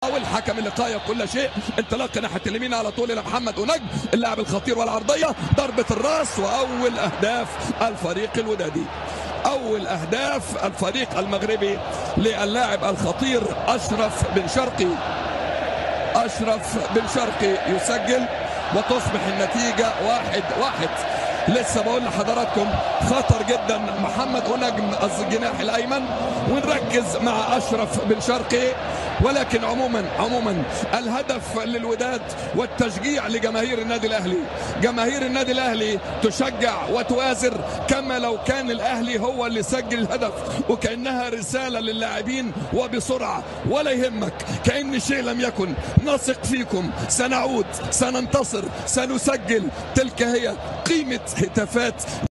والحكم اللقاء كل شيء انطلاق ناحيه اليمين على طول الى محمد ونجم اللاعب الخطير والعرضيه ضربه الراس واول اهداف الفريق الودادي اول اهداف الفريق المغربي للاعب الخطير اشرف بن شرقي اشرف بن شرقي يسجل وتصبح النتيجه واحد واحد لسه بقول لحضراتكم خطر جدا محمد ونجم الجناح الايمن ونركز مع اشرف بن شرقي ولكن عموما عموما الهدف للوداد والتشجيع لجماهير النادي الاهلي جماهير النادي الاهلي تشجع وتؤازر كما لو كان الاهلي هو اللي سجل الهدف وكانها رساله للاعبين وبسرعه ولا يهمك كان شيء لم يكن نثق فيكم سنعود سننتصر سنسجل تلك هي قيمه هتافات